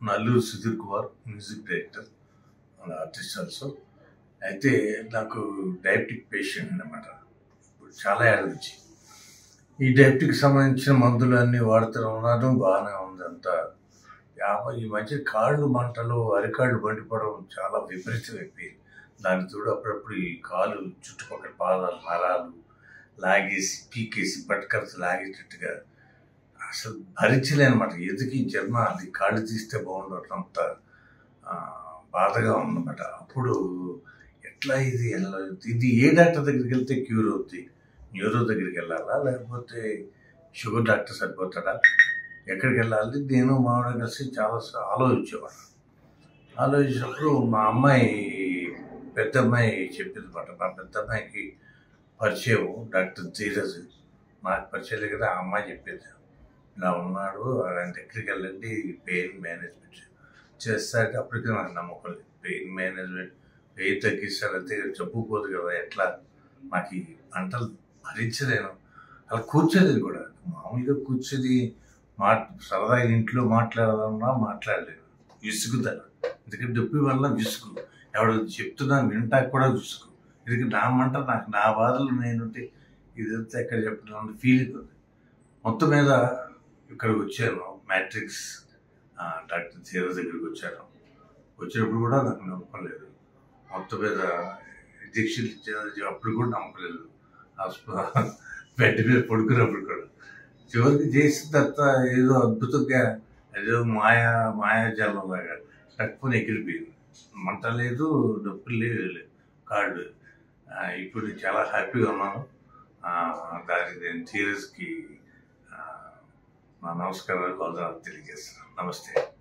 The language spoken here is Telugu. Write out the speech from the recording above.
Nallur Sudheer Kumar music director and artist also అయితే నాకు డయాబెటిక్ పేషెంట్ అన్నమాట ఇప్పుడు చాలా ఏళ్ళ నుంచి ఈ డయాబెటిక్ సంబంధించిన మందులు అన్నీ వాడుతూ ఉన్నాను బాగానే ఉంది అంతా యాభై ఈ మధ్య కాళ్ళు మంటలు అరికాళ్ళు మండిపోవడం చాలా విపరీతం అయిపోయింది దాని తోడు అప్పుడప్పుడు ఈ కాలు చుట్టుపక్కల పాదాలు నరాలు లాగేసి పీకేసి పట్టుకరత లాగేటట్టుగా అసలు భరించలేనమాట ఎదుకి జన్మ అది కాళ్ళు తీస్తే బాగుండటం అంత ఆ, బాధగా ఉందన్నమాట అప్పుడు ఎట్లా ఇది ఎలా ఇది ఏ డాక్టర్ దగ్గరికి వెళ్తే క్యూర్ అవుద్ది న్యూరో దగ్గరికి వెళ్ళాలా లేకపోతే షుగర్ డాక్టర్ సరిపోతాడా ఎక్కడికి వెళ్ళాలి నేను మామిడ కలిసి చాలా సా- ఆలోచించేవాడు ఆలోచించినప్పుడు మా అమ్మాయి పెద్ద అమ్మాయి చెప్పింది అనమాట మా పెద్ద అమ్మాయికి పరిచయం డాక్టర్ ధీరజ్ నాకు పరిచయం లేదు కదా ఆ అమ్మాయి చెప్పేది ఇలా ఉన్నాడు ఆయన దగ్గరికి వెళ్ళండి పెయిన్ మేనేజ్మెంట్ చేస్తాడు అప్పటికి నాకు నమ్మకం లేదు పెయిన్ మేనేజ్మెంట్ పెయిన్ తగ్గిస్తాడంటే జబ్బు పోదు కదా ఎట్లా నాకు ఈ పంటలు భరించలేను అలా కూర్చోలేదు కూడా మామూలుగా కూర్చొని మా సరదాగా ఇంట్లో మాట్లాడదన్నా మాట్లాడలేదు విసుగుతాను ఎందుకంటే నొప్పి వల్ల విసుగు ఎవడు చెప్తున్నా వింటాక కూడా విసుగు ఎందుకంటే నా మంట నాకు నా బాధలు నేనుంటే ఇదంతా ఎక్కడ చెప్తున్నాను ఫీలింగ్ ఉంది మొత్తం మీద ఇక్కడికి వచ్చాను మ్యాట్రిక్స్ డాక్టర్ ధీర దగ్గరికి వచ్చాను వచ్చినప్పుడు కూడా నాకు నమ్మకం లేదు మొత్తం మీద ఇంజక్షన్లు ఇచ్చారు అప్పుడు కూడా నమ్మకం లేదు హాస్పిటల్ బెడ్ మీద పడుకున్నప్పుడు కూడా చివరికి చేసిన తర్వాత ఏదో అద్భుతంగా ఏదో మాయా మాయాజాలం లాగా తక్కువ ఎగిరిపోయింది మంట లేదు నొప్పి లేదు లేదు కాళ్ళు ఆ, ఇప్పుడు నేను చాలా హ్యాపీగా ఉన్నాను ఆ, దానికి నేను ధీరజ్కి ఆ, నా నమస్కారాలు వందనాలు తెలియజేస్తున్నాను నమస్తే